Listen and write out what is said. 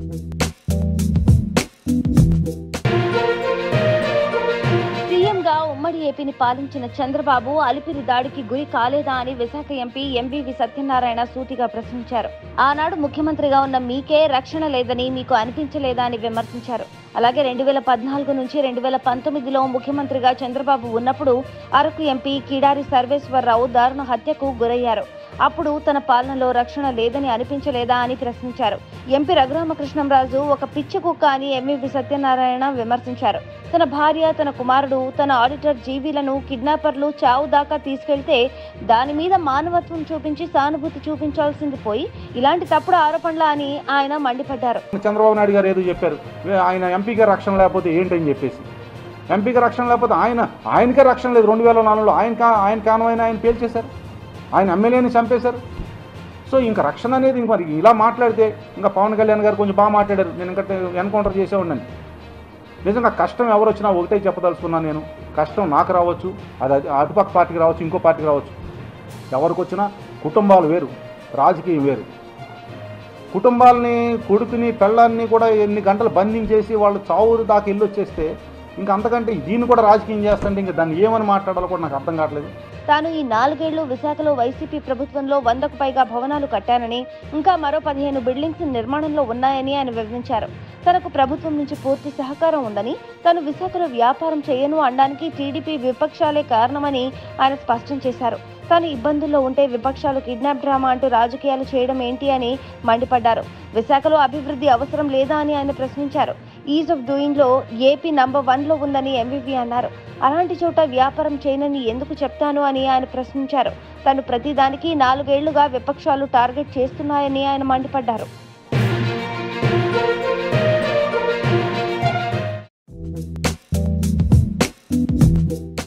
సీఎంగా ఉమ్మడి ఏపీని పాలించిన చంద్రబాబు అలిపిరి దాడికి గురి కాలేదా అని విశాఖ ఎంపీ ఎంవివి సత్యనారాయణ సూటిగా ప్రశ్నించారు ఆనాడు ముఖ్యమంత్రిగా ఉన్న మీకే రక్షణ లేదని మీకు అనిపించలేదా అని విమర్శించారు అలాగే రెండు వేల పద్నాలుగు నుంచి రెండు వేల పంతొమ్మిదిలో ముఖ్యమంత్రిగా చంద్రబాబు ఉన్నప్పుడు అరకు ఎంపీ కిడారి సర్వేశ్వరరావు దారుణ హత్యకు గురయ్యారు అప్పుడు తన పాలనలో రక్షణ లేదని అనిపించలేదా అని ప్రశ్నించారు ఎంపీ రఘురామకృష్ణంరాజు ఒక పిచ్చి కుక్క అని ఎంవివి సత్యనారాయణ విమర్శించారు తన భార్య తన కుమారుడు తన ఆడిటర్ జీవీలను కిడ్నాపర్లు చావు దాకా తీసుకెళ్తే దాని మీద మానవత్వం చూపించి సానుభూతి చూపించాల్సింది పోయి ఇలాంటి తప్పుడు ఆరోపణల అని ఆయన మండిపడ్డారు చంద్రబాబు నాయుడు గారు ఏదో చెప్పారు వే- ఆయన ఎంపీగా రక్షణ లేకపోతే ఏంటని చెప్పేసి ఎంపీగా రక్షణ లేకపోతే ఆయన ఆయనకే రక్షణ లేదు రెండు వేల నాలుగులో ఆయన కా ఆయన కానమైన ఆయన పేల్చేశారు ఆయన ఎమ్మెల్యేని చంపేశారు సో ఇంకా రక్షణ అనేది ఇంక మరి ఇలా మాట్లాడితే ఇంకా పవన్ కళ్యాణ్ గారు కొంచెం బాగా మాట్లాడారు నేను ఇంకా ఎన్కౌంటర్ చేసేవాడిని నిజంగా కష్టం ఎవరు వచ్చినా ఒకటే చెప్పదలుచుకున్నాను నేను కష్టం నాకు రావచ్చు అది అది అటుపక్క పార్టీకి రావచ్చు ఇంకో పార్టీకి రావచ్చు ఎవరికి వచ్చినా కుటుంబాలు వేరు రాజకీయం వేరు కుటుంబాలని కొడుకుని పెళ్ళాన్ని కూడా ఎన్ని గంటలు బంధించేసి వాళ్ళు చావు దాకా ఇల్లు వచ్చేస్తే ఇంకా అంతకంటే దీన్ని కూడా రాజకీయం చేస్తుంటే ఇంకా దాన్ని ఏమని మాట్లాడాలో కూడా నాకు అర్థం కావట్లేదు తాను ఈ నాలుగేళ్లు విశాఖలో వైసీపీ ప్రభుత్వంలో వందకు పైగా భవనాలు కట్టానని ఇంకా మరో పదిహేను బిల్డింగ్స్ నిర్మాణంలో ఉన్నాయని ఆయన వివరించారు తనకు ప్రభుత్వం నుంచి పూర్తి సహకారం ఉందని తాను విశాఖలో వ్యాపారం చేయను అనడానికి టీడీపీ విపక్షాలే కారణమని ఆయన స్పష్టం చేశారు తాను ఇబ్బందుల్లో ఉంటే విపక్షాలు కిడ్నాప్ డ్రామా అంటూ రాజకీయాలు చేయడం ఏంటి అని మండిపడ్డారు విశాఖలో అభివృద్ధి అవసరం లేదా అని ఆయన ప్రశ్నించారు ఈజ్ ఆఫ్ డూయింగ్ లో ఏపీ నంబర్ వన్ లో ఉందని ఎంవివి అన్నారు అలాంటి చోట వ్యాపారం చేయనని ఎందుకు చెప్తాను అని ఆయన ప్రశ్నించారు తను ప్రతిదానికి నాలుగేళ్లుగా విపక్షాలు టార్గెట్ చేస్తున్నాయని ఆయన మండిపడ్డారు